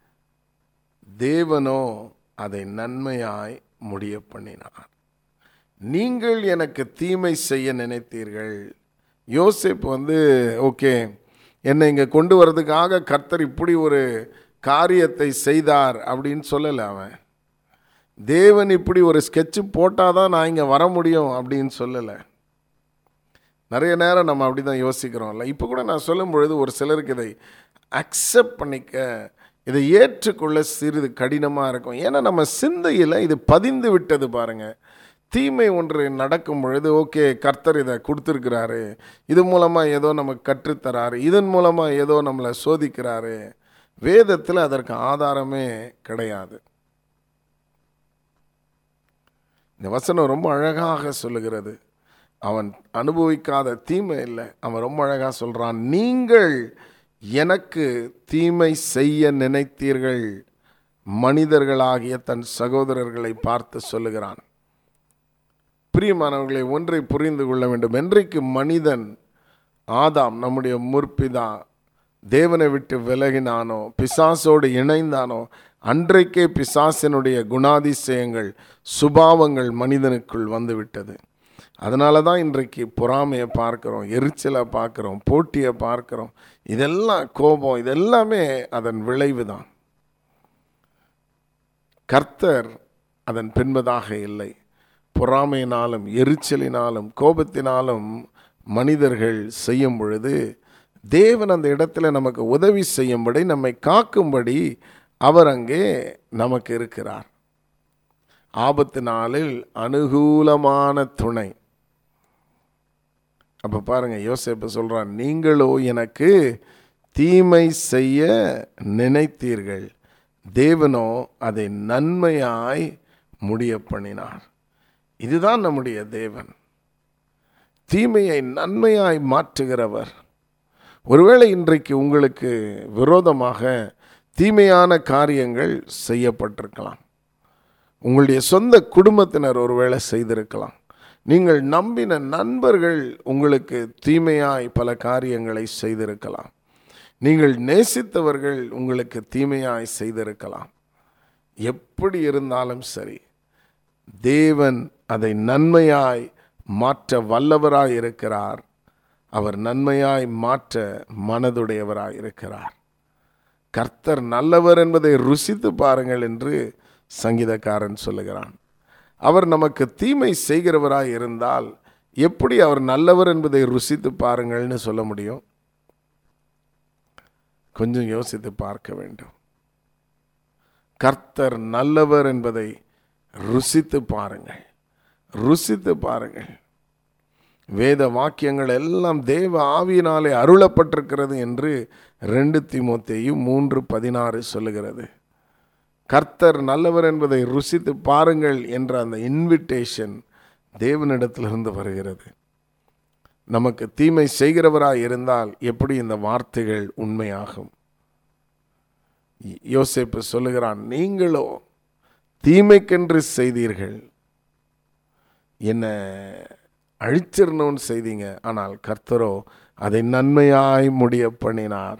தேவனோ அதை நன்மையாய் முடிய பண்ணினார் நீங்கள் எனக்கு தீமை செய்ய நினைத்தீர்கள் யோசேப் வந்து ஓகே என்னை இங்கே கொண்டு வர்றதுக்காக கர்த்தர் இப்படி ஒரு காரியத்தை செய்தார் அப்படின்னு சொல்லலை அவன் தேவன் இப்படி ஒரு ஸ்கெட்சு போட்டால் தான் நான் இங்கே வர முடியும் அப்படின்னு சொல்லலை நிறைய நேரம் நம்ம அப்படி தான் யோசிக்கிறோம்ல இப்போ கூட நான் சொல்லும் பொழுது ஒரு சிலருக்கு இதை அக்செப்ட் பண்ணிக்க இதை ஏற்றுக்கொள்ள சிறிது கடினமாக இருக்கும் ஏன்னா நம்ம சிந்தையில் இது பதிந்து விட்டது பாருங்க தீமை ஒன்று நடக்கும் பொழுது ஓகே கர்த்தர் இதை கொடுத்துருக்கிறாரு இது மூலமாக ஏதோ நமக்கு கற்றுத்தராரு இதன் மூலமாக ஏதோ நம்மளை சோதிக்கிறாரு வேதத்தில் அதற்கு ஆதாரமே கிடையாது இந்த வசனம் ரொம்ப அழகாக சொல்லுகிறது அவன் அனுபவிக்காத தீமை இல்லை அவன் ரொம்ப அழகாக சொல்கிறான் நீங்கள் எனக்கு தீமை செய்ய நினைத்தீர்கள் மனிதர்களாகிய தன் சகோதரர்களை பார்த்து சொல்லுகிறான் பிரியமானவர்களை ஒன்றை புரிந்து கொள்ள வேண்டும் என்றைக்கு மனிதன் ஆதாம் நம்முடைய முற்பிதா தேவனை விட்டு விலகினானோ பிசாசோடு இணைந்தானோ அன்றைக்கே பிசாசினுடைய குணாதிசயங்கள் சுபாவங்கள் மனிதனுக்குள் வந்துவிட்டது அதனால தான் இன்றைக்கு பொறாமையை பார்க்குறோம் எரிச்சலை பார்க்குறோம் போட்டியை பார்க்குறோம் இதெல்லாம் கோபம் இதெல்லாமே அதன் விளைவு தான் கர்த்தர் அதன் பின்பதாக இல்லை பொறாமையினாலும் எரிச்சலினாலும் கோபத்தினாலும் மனிதர்கள் செய்யும் பொழுது தேவன் அந்த இடத்துல நமக்கு உதவி செய்யும்படி நம்மை காக்கும்படி அவர் அங்கே நமக்கு இருக்கிறார் ஆபத்து நாளில் அனுகூலமான துணை அப்போ பாருங்க யோசேப்பு சொல்றான் நீங்களோ எனக்கு தீமை செய்ய நினைத்தீர்கள் தேவனோ அதை நன்மையாய் முடிய பண்ணினார் இதுதான் நம்முடைய தேவன் தீமையை நன்மையாய் மாற்றுகிறவர் ஒருவேளை இன்றைக்கு உங்களுக்கு விரோதமாக தீமையான காரியங்கள் செய்யப்பட்டிருக்கலாம் உங்களுடைய சொந்த குடும்பத்தினர் ஒருவேளை செய்திருக்கலாம் நீங்கள் நம்பின நண்பர்கள் உங்களுக்கு தீமையாய் பல காரியங்களை செய்திருக்கலாம் நீங்கள் நேசித்தவர்கள் உங்களுக்கு தீமையாய் செய்திருக்கலாம் எப்படி இருந்தாலும் சரி தேவன் அதை நன்மையாய் மாற்ற வல்லவராய் இருக்கிறார் அவர் நன்மையாய் மாற்ற மனதுடையவராய் இருக்கிறார் கர்த்தர் நல்லவர் என்பதை ருசித்து பாருங்கள் என்று சங்கீதக்காரன் சொல்லுகிறான் அவர் நமக்கு தீமை செய்கிறவராய் இருந்தால் எப்படி அவர் நல்லவர் என்பதை ருசித்து பாருங்கள்னு சொல்ல முடியும் கொஞ்சம் யோசித்து பார்க்க வேண்டும் கர்த்தர் நல்லவர் என்பதை ருசித்து பாருங்கள் ருசித்து பாருங்கள் வேத வாக்கியங்கள் எல்லாம் தேவ ஆவியினாலே அருளப்பட்டிருக்கிறது என்று ரெண்டு திமுத்தையும் மூன்று பதினாறு சொல்லுகிறது கர்த்தர் நல்லவர் என்பதை ருசித்து பாருங்கள் என்ற அந்த இன்விடேஷன் தேவனிடத்திலிருந்து வருகிறது நமக்கு தீமை செய்கிறவராய் இருந்தால் எப்படி இந்த வார்த்தைகள் உண்மையாகும் யோசேப்பு சொல்லுகிறான் நீங்களோ தீமைக்கென்று செய்தீர்கள் என்ன அழிச்சிடணும்னு செய்தீங்க ஆனால் கர்த்தரோ அதை நன்மையாய் முடிய பண்ணினார்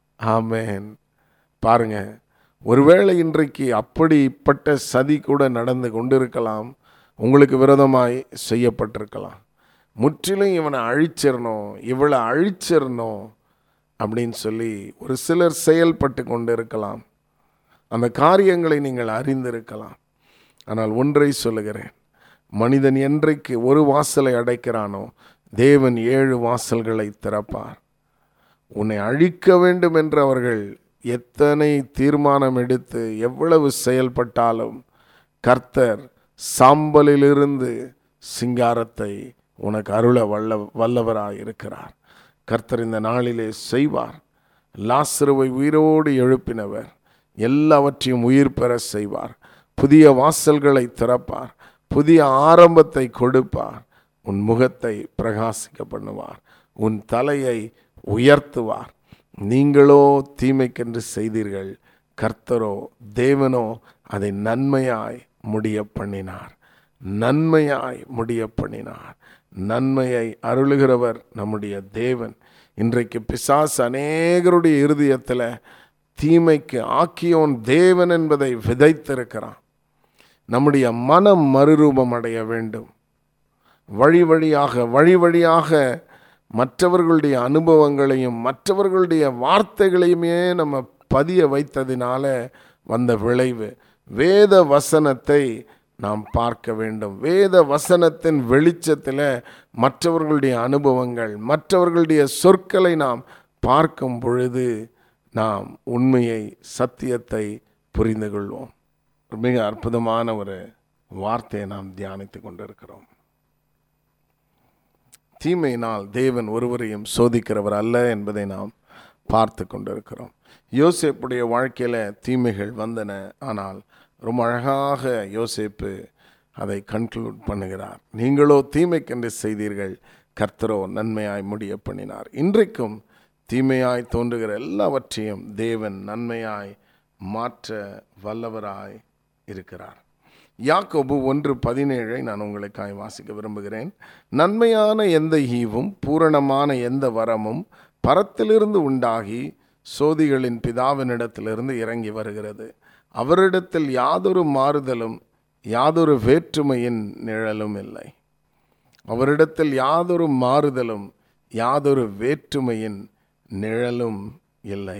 ஆமேன் பாருங்க ஒருவேளை இன்றைக்கு அப்படிப்பட்ட சதி கூட நடந்து கொண்டிருக்கலாம் உங்களுக்கு விரோதமாய் செய்யப்பட்டிருக்கலாம் முற்றிலும் இவனை அழிச்சிடணும் இவளை அழிச்சிடணும் அப்படின்னு சொல்லி ஒரு சிலர் செயல்பட்டு கொண்டு இருக்கலாம் அந்த காரியங்களை நீங்கள் அறிந்திருக்கலாம் ஆனால் ஒன்றை சொல்லுகிறேன் மனிதன் என்றைக்கு ஒரு வாசலை அடைக்கிறானோ தேவன் ஏழு வாசல்களை திறப்பார் உன்னை அழிக்க வேண்டும் என்று அவர்கள் எத்தனை தீர்மானம் எடுத்து எவ்வளவு செயல்பட்டாலும் கர்த்தர் சாம்பலிலிருந்து சிங்காரத்தை உனக்கு அருள வல்ல வல்லவராய் இருக்கிறார் கர்த்தர் இந்த நாளிலே செய்வார் லாசருவை உயிரோடு எழுப்பினவர் எல்லாவற்றையும் உயிர் பெற செய்வார் புதிய வாசல்களை திறப்பார் புதிய ஆரம்பத்தை கொடுப்பார் உன் முகத்தை பிரகாசிக்க பண்ணுவார் உன் தலையை உயர்த்துவார் நீங்களோ தீமைக்கென்று செய்தீர்கள் கர்த்தரோ தேவனோ அதை நன்மையாய் முடிய பண்ணினார் நன்மையாய் முடிய பண்ணினார் நன்மையை அருளுகிறவர் நம்முடைய தேவன் இன்றைக்கு பிசாஸ் அநேகருடைய இருதயத்தில் தீமைக்கு ஆக்கியோன் தேவன் என்பதை விதைத்திருக்கிறான் நம்முடைய மனம் மறுரூபம் அடைய வேண்டும் வழி வழியாக வழி வழியாக மற்றவர்களுடைய அனுபவங்களையும் மற்றவர்களுடைய வார்த்தைகளையுமே நம்ம பதிய வைத்ததினால வந்த விளைவு வேத வசனத்தை நாம் பார்க்க வேண்டும் வேத வசனத்தின் வெளிச்சத்தில் மற்றவர்களுடைய அனுபவங்கள் மற்றவர்களுடைய சொற்களை நாம் பார்க்கும் பொழுது நாம் உண்மையை சத்தியத்தை புரிந்து கொள்வோம் மிக அற்புதமான ஒரு வார்த்தையை நாம் தியானித்து கொண்டிருக்கிறோம் தீமையினால் தேவன் ஒருவரையும் சோதிக்கிறவர் அல்ல என்பதை நாம் பார்த்து கொண்டிருக்கிறோம் யோசேப்புடைய வாழ்க்கையில் தீமைகள் வந்தன ஆனால் ரொம்ப அழகாக யோசேப்பு அதை கன்க்ளூட் பண்ணுகிறார் நீங்களோ தீமைக்கென்று செய்தீர்கள் கர்த்தரோ நன்மையாய் முடிய பண்ணினார் இன்றைக்கும் தீமையாய் தோன்றுகிற எல்லாவற்றையும் தேவன் நன்மையாய் மாற்ற வல்லவராய் இருக்கிறார் யாக்கோபு ஒன்று பதினேழை நான் உங்களுக்காய் வாசிக்க விரும்புகிறேன் நன்மையான எந்த ஈவும் பூரணமான எந்த வரமும் பரத்திலிருந்து உண்டாகி சோதிகளின் பிதாவினிடத்திலிருந்து இறங்கி வருகிறது அவரிடத்தில் யாதொரு மாறுதலும் யாதொரு வேற்றுமையின் நிழலும் இல்லை அவரிடத்தில் யாதொரு மாறுதலும் யாதொரு வேற்றுமையின் நிழலும் இல்லை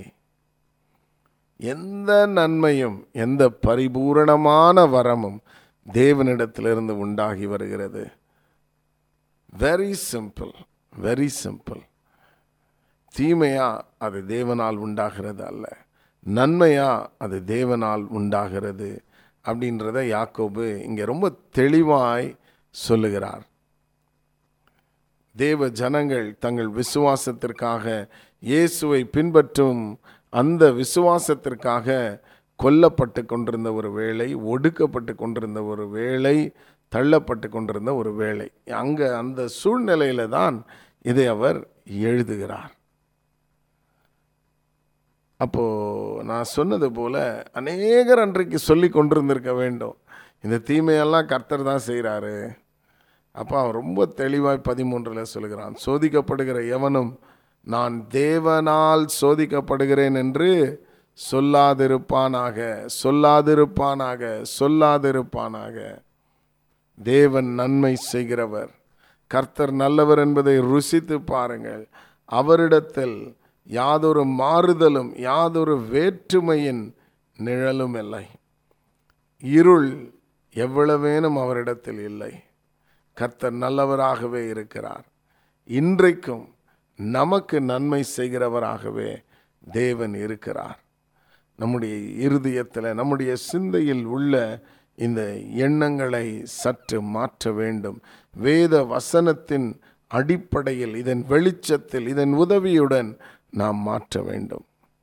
எந்த நன்மையும் எந்த பரிபூரணமான வரமும் தேவனிடத்திலிருந்து உண்டாகி வருகிறது வெரி சிம்பிள் வெரி சிம்பிள் தீமையா அது தேவனால் உண்டாகிறது அல்ல நன்மையா அது தேவனால் உண்டாகிறது அப்படின்றத யாக்கோபு இங்கே ரொம்ப தெளிவாய் சொல்லுகிறார் தேவ ஜனங்கள் தங்கள் விசுவாசத்திற்காக இயேசுவை பின்பற்றும் அந்த விசுவாசத்திற்காக கொல்லப்பட்டு கொண்டிருந்த ஒரு வேளை ஒடுக்கப்பட்டு கொண்டிருந்த ஒரு வேளை தள்ளப்பட்டு கொண்டிருந்த ஒரு வேளை அங்கே அந்த சூழ்நிலையில தான் இதை அவர் எழுதுகிறார் அப்போ நான் சொன்னது போல அநேகர் அன்றைக்கு சொல்லி கொண்டிருந்திருக்க வேண்டும் இந்த தீமையெல்லாம் கர்த்தர் தான் செய்கிறாரு அப்போ அவன் ரொம்ப தெளிவாய் பதிமூன்றில் சொல்கிறான் சோதிக்கப்படுகிற எவனும் நான் தேவனால் சோதிக்கப்படுகிறேன் என்று சொல்லாதிருப்பானாக சொல்லாதிருப்பானாக சொல்லாதிருப்பானாக தேவன் நன்மை செய்கிறவர் கர்த்தர் நல்லவர் என்பதை ருசித்து பாருங்கள் அவரிடத்தில் யாதொரு மாறுதலும் யாதொரு வேற்றுமையின் நிழலும் இல்லை இருள் எவ்வளவேனும் அவரிடத்தில் இல்லை கர்த்தர் நல்லவராகவே இருக்கிறார் இன்றைக்கும் நமக்கு நன்மை செய்கிறவராகவே தேவன் இருக்கிறார் நம்முடைய இருதயத்தில் நம்முடைய சிந்தையில் உள்ள இந்த எண்ணங்களை சற்று மாற்ற வேண்டும் வேத வசனத்தின் அடிப்படையில் இதன் வெளிச்சத்தில் இதன் உதவியுடன் நாம் மாற்ற வேண்டும்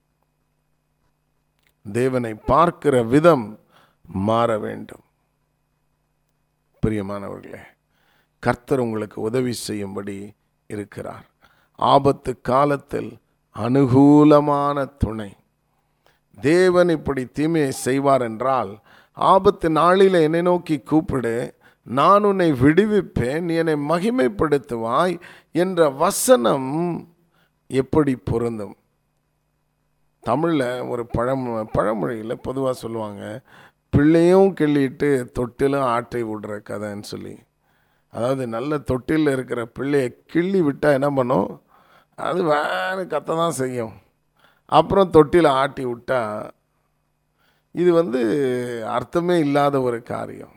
தேவனை பார்க்கிற விதம் மாற வேண்டும் பிரியமானவர்களே கர்த்தர் உங்களுக்கு உதவி செய்யும்படி இருக்கிறார் ஆபத்து காலத்தில் அனுகூலமான துணை தேவன் இப்படி தீமையை செய்வார் என்றால் ஆபத்து நாளில் என்னை நோக்கி கூப்பிடு நான் உன்னை விடுவிப்பேன் நீ என்னை மகிமைப்படுத்துவாய் என்ற வசனம் எப்படி பொருந்தும் தமிழில் ஒரு பழமொ பழமொழியில் பொதுவாக சொல்லுவாங்க பிள்ளையும் கிள்ளிட்டு தொட்டிலும் ஆட்டை விடுற கதைன்னு சொல்லி அதாவது நல்ல தொட்டில் இருக்கிற பிள்ளையை கிள்ளி விட்டால் என்ன பண்ணும் அது வேறு கத்த தான் செய்யும் அப்புறம் தொட்டியில் ஆட்டி விட்டா இது வந்து அர்த்தமே இல்லாத ஒரு காரியம்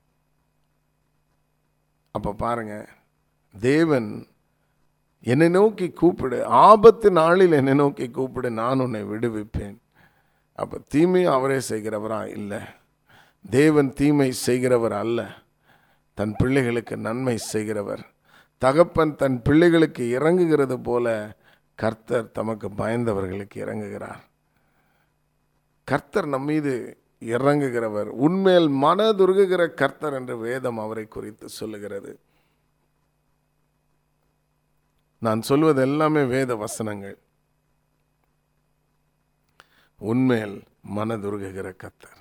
அப்போ பாருங்க தேவன் என்னை நோக்கி கூப்பிடு ஆபத்து நாளில் என்னை நோக்கி கூப்பிடு நான் உன்னை விடுவிப்பேன் அப்போ தீமையும் அவரே செய்கிறவரா இல்லை தேவன் தீமை செய்கிறவர் அல்ல தன் பிள்ளைகளுக்கு நன்மை செய்கிறவர் தகப்பன் தன் பிள்ளைகளுக்கு இறங்குகிறது போல கர்த்தர் தமக்கு பயந்தவர்களுக்கு இறங்குகிறார் கர்த்தர் நம் மீது இறங்குகிறவர் உண்மையில் மனதுருகுகிற கர்த்தர் என்று வேதம் அவரை குறித்து சொல்லுகிறது நான் சொல்வது எல்லாமே வேத வசனங்கள் உண்மையில் மனதுருகுகிற கர்த்தர்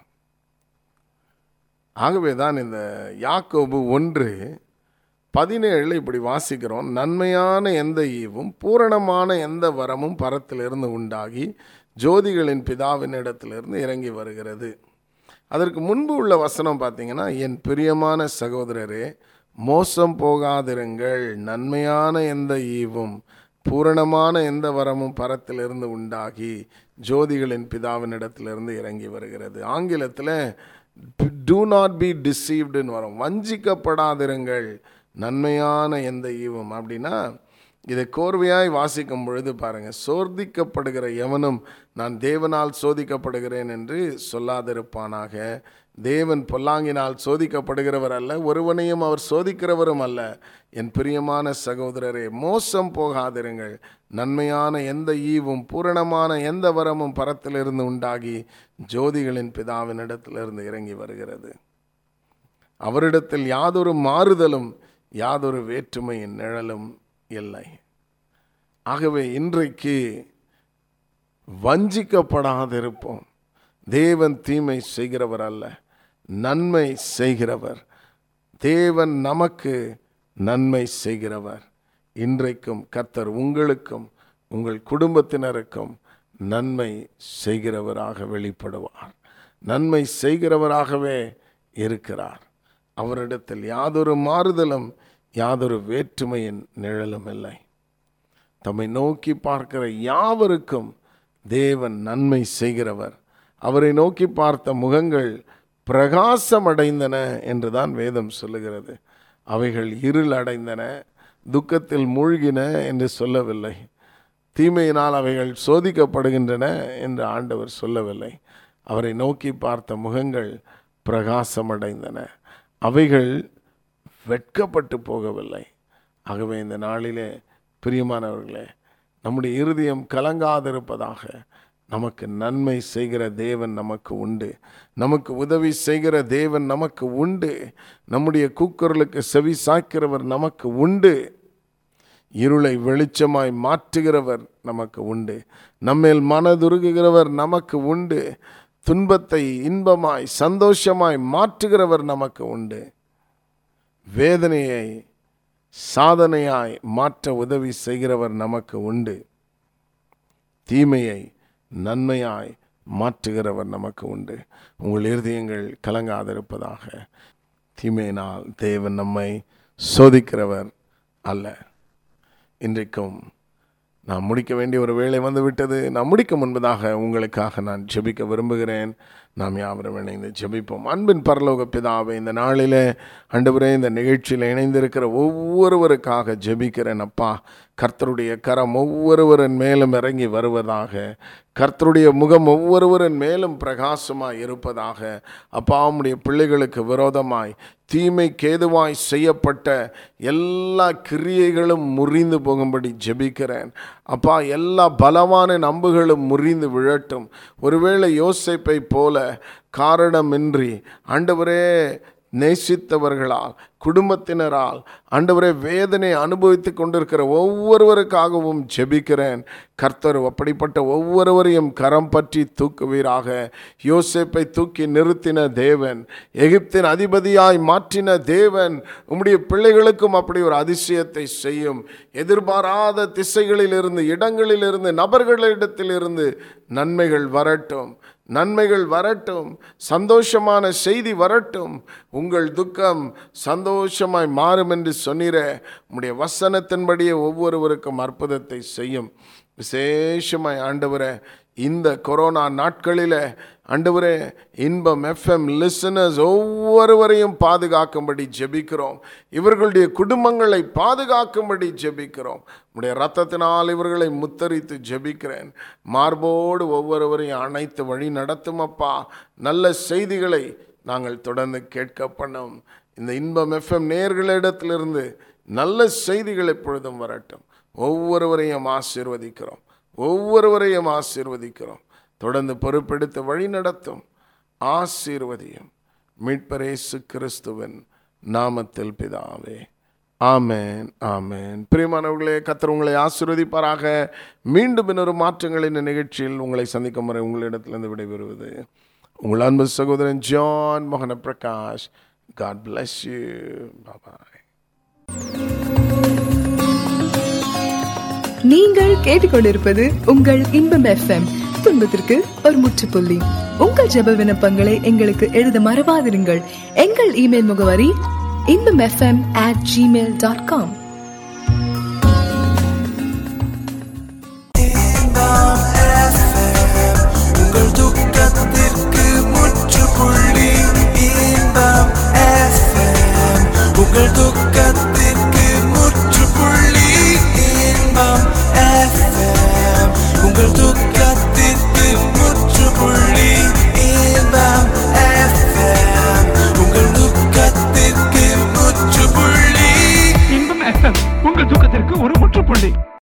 ஆகவே தான் இந்த யாக்கோபு ஒன்று பதினேழில் இப்படி வாசிக்கிறோம் நன்மையான எந்த ஈவும் பூரணமான எந்த வரமும் பரத்திலிருந்து உண்டாகி ஜோதிகளின் பிதாவின் இடத்திலிருந்து இறங்கி வருகிறது அதற்கு முன்பு உள்ள வசனம் பார்த்தீங்கன்னா என் பிரியமான சகோதரரே மோசம் போகாதிருங்கள் நன்மையான எந்த ஈவும் பூரணமான எந்த வரமும் பரத்திலிருந்து உண்டாகி ஜோதிகளின் பிதாவின் இடத்திலிருந்து இறங்கி வருகிறது ஆங்கிலத்தில் டூ நாட் பி டிசீவ்டுன்னு வரும் வஞ்சிக்கப்படாதிருங்கள் நன்மையான எந்த ஈவும் அப்படின்னா இதை கோர்வையாய் வாசிக்கும் பொழுது பாருங்கள் சோர்திக்கப்படுகிற எவனும் நான் தேவனால் சோதிக்கப்படுகிறேன் என்று சொல்லாதிருப்பானாக தேவன் பொல்லாங்கினால் சோதிக்கப்படுகிறவர் அல்ல ஒருவனையும் அவர் சோதிக்கிறவரும் அல்ல என் பிரியமான சகோதரரே மோசம் போகாதிருங்கள் நன்மையான எந்த ஈவும் பூரணமான எந்த வரமும் பரத்திலிருந்து உண்டாகி ஜோதிகளின் பிதாவின் இடத்திலிருந்து இறங்கி வருகிறது அவரிடத்தில் யாதொரு மாறுதலும் யாதொரு வேற்றுமையின் நிழலும் இல்லை ஆகவே இன்றைக்கு வஞ்சிக்கப்படாதிருப்போம் தேவன் தீமை செய்கிறவர் அல்ல நன்மை செய்கிறவர் தேவன் நமக்கு நன்மை செய்கிறவர் இன்றைக்கும் கர்த்தர் உங்களுக்கும் உங்கள் குடும்பத்தினருக்கும் நன்மை செய்கிறவராக வெளிப்படுவார் நன்மை செய்கிறவராகவே இருக்கிறார் அவரிடத்தில் யாதொரு மாறுதலும் யாதொரு வேற்றுமையின் நிழலும் இல்லை தம்மை நோக்கி பார்க்கிற யாவருக்கும் தேவன் நன்மை செய்கிறவர் அவரை நோக்கி பார்த்த முகங்கள் பிரகாசமடைந்தன என்றுதான் வேதம் சொல்லுகிறது அவைகள் இருள் அடைந்தன துக்கத்தில் மூழ்கின என்று சொல்லவில்லை தீமையினால் அவைகள் சோதிக்கப்படுகின்றன என்று ஆண்டவர் சொல்லவில்லை அவரை நோக்கி பார்த்த முகங்கள் பிரகாசமடைந்தன அவைகள் வெட்கப்பட்டு போகவில்லை ஆகவே இந்த நாளிலே பிரியமானவர்களே நம்முடைய இருதயம் கலங்காதிருப்பதாக நமக்கு நன்மை செய்கிற தேவன் நமக்கு உண்டு நமக்கு உதவி செய்கிற தேவன் நமக்கு உண்டு நம்முடைய கூக்குரலுக்கு செவி சாய்க்கிறவர் நமக்கு உண்டு இருளை வெளிச்சமாய் மாற்றுகிறவர் நமக்கு உண்டு நம்மேல் மனதுருகுகிறவர் நமக்கு உண்டு துன்பத்தை இன்பமாய் சந்தோஷமாய் மாற்றுகிறவர் நமக்கு உண்டு வேதனையை சாதனையாய் மாற்ற உதவி செய்கிறவர் நமக்கு உண்டு தீமையை நன்மையாய் மாற்றுகிறவர் நமக்கு உண்டு உங்கள் இருதயங்கள் கலங்காதிருப்பதாக தீமையினால் தேவன் நம்மை சோதிக்கிறவர் அல்ல இன்றைக்கும் நான் முடிக்க வேண்டிய ஒரு வேலை வந்து விட்டது நான் முடிக்க முன்பதாக உங்களுக்காக நான் ஜெபிக்க விரும்புகிறேன் நாம் யாவரும் இணைந்து ஜெபிப்போம் அன்பின் பரலோக பிதாவை இந்த நாளிலே ஆண்டவரே இந்த நிகழ்ச்சியில் இணைந்திருக்கிற ஒவ்வொருவருக்காக ஜெபிக்கிறேன் அப்பா கர்த்தருடைய கரம் ஒவ்வொருவரின் மேலும் இறங்கி வருவதாக கர்த்தருடைய முகம் ஒவ்வொருவரின் மேலும் பிரகாசமாய் இருப்பதாக அப்பா உம்முடைய பிள்ளைகளுக்கு விரோதமாய் தீமை கேதுவாய் செய்யப்பட்ட எல்லா கிரியைகளும் முறிந்து போகும்படி ஜெபிக்கிறேன் அப்பா எல்லா பலமான நம்புகளும் முறிந்து விழட்டும் ஒருவேளை யோசிப்பை போல காரணமின்றி ஆண்டவரே நேசித்தவர்களால் குடும்பத்தினரால் ஆண்டவரே வேதனை அனுபவித்து கொண்டிருக்கிற ஒவ்வொருவருக்காகவும் ஜெபிக்கிறேன் கர்த்தர் அப்படிப்பட்ட ஒவ்வொருவரையும் கரம் பற்றி தூக்குவீராக யோசேப்பை தூக்கி நிறுத்தின தேவன் எகிப்தின் அதிபதியாய் மாற்றின தேவன் உம்முடைய பிள்ளைகளுக்கும் அப்படி ஒரு அதிசயத்தை செய்யும் எதிர்பாராத திசைகளிலிருந்து இடங்களிலிருந்து நபர்களிடத்திலிருந்து நன்மைகள் வரட்டும் நன்மைகள் வரட்டும் சந்தோஷமான செய்தி வரட்டும் உங்கள் துக்கம் சந்தோஷமாய் மாறும் என்று சொன்னிற உம்முடைய வசனத்தின்படியே ஒவ்வொருவருக்கும் அற்புதத்தை செய்யும் விசேஷமாய் ஆண்டவரே இந்த கொரோனா நாட்களில் ஆண்டவரே இன்பம் எஃப்எம் லிசனர்ஸ் ஒவ்வொருவரையும் பாதுகாக்கும்படி ஜெபிக்கிறோம் இவர்களுடைய குடும்பங்களை பாதுகாக்கும்படி ஜெபிக்கிறோம் உடைய ரத்தத்தினால் இவர்களை முத்தரித்து ஜெபிக்கிறேன் மார்போடு ஒவ்வொருவரையும் அணைத்து வழி நடத்தும் அப்பா நல்ல செய்திகளை நாங்கள் தொடர்ந்து கேட்க பண்ணோம் இந்த இன்பம் எஃப்எம் நேர்களிடத்திலிருந்து நல்ல செய்திகள் எப்பொழுதும் வரட்டும் ஒவ்வொருவரையும் ஆசீர்வதிக்கிறோம் ஒவ்வொருவரையும் ஆசீர்வதிக்கிறோம் தொடர்ந்து பொறுப்பெடுத்து வழி நடத்தும் ஆசீர்வதியும் மீட்பரேசு கிறிஸ்துவின் நாமத்தில் பிதாவே ஆமேன் ஆமேன் பிரியமானவர்களே கத்தர் உங்களை ஆசீர்வதிப்பாராக மீண்டும் இன்னொரு மாற்றங்களின் நிகழ்ச்சியில் உங்களை சந்திக்கும் வரை உங்களிடத்திலிருந்து விடைபெறுவது உங்கள் அன்பு சகோதரன் ஜான் மோகன Prakash God bless you bye நீங்கள் கேட்டுக்கொண்டிருப்பது உங்கள் இன்பம் எஃப்எம் துன்பத்திற்கு ஒரு முற்றுப்புள்ளி உங்கள் ஜெப விண்ணப்பங்களை எங்களுக்கு எழுத மறவாதிருங்கள் எங்கள் இமெயில் முகவரி Inbam FM at Gmail dot com உங்கள் துக்கத்திற்கு முற்றுப்புள்ளி இன்பம் FM. உங்கள் துக்கத்திற்கு முற்றுப்புள்ளி இன்பம் FM. உங்கள் துக்கத்திற்கு முற்றுப்புள்ளி இன்பம் FM. உங்கள் துக்கத்திற்கு முற்றுப்புள்ளி இன்பம் எஃப்எம் உங்கள் தூக்கத்திற்கு ஒரு முற்றுப்புள்ளி